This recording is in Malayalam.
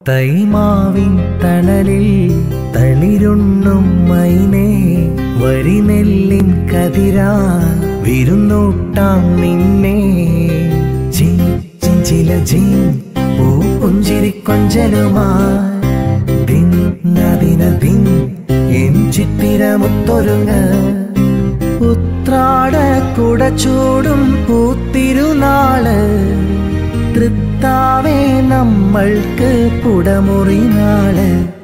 തൈമാവിൻ തണലിൽ തളിരുണ്ണും മൈനേ വരിനെല്ലിൻ കതിരാ വിരുന്നൂട്ടാം നിന്നെ ചിൻ ചിഞ്ചില ചിൻ പൂ പുഞ്ചിരി കൊഞ്ചലുമായി ദിനദിന ദിൻ എൻ ചിത്തിരമുത്തൊരുങ്ങ ഉത്രാട കുടച്ചൂടും പൂത്തിരുനാള് തൃത്താവേ നമ്മൾക്ക് കുടമുറി നാള്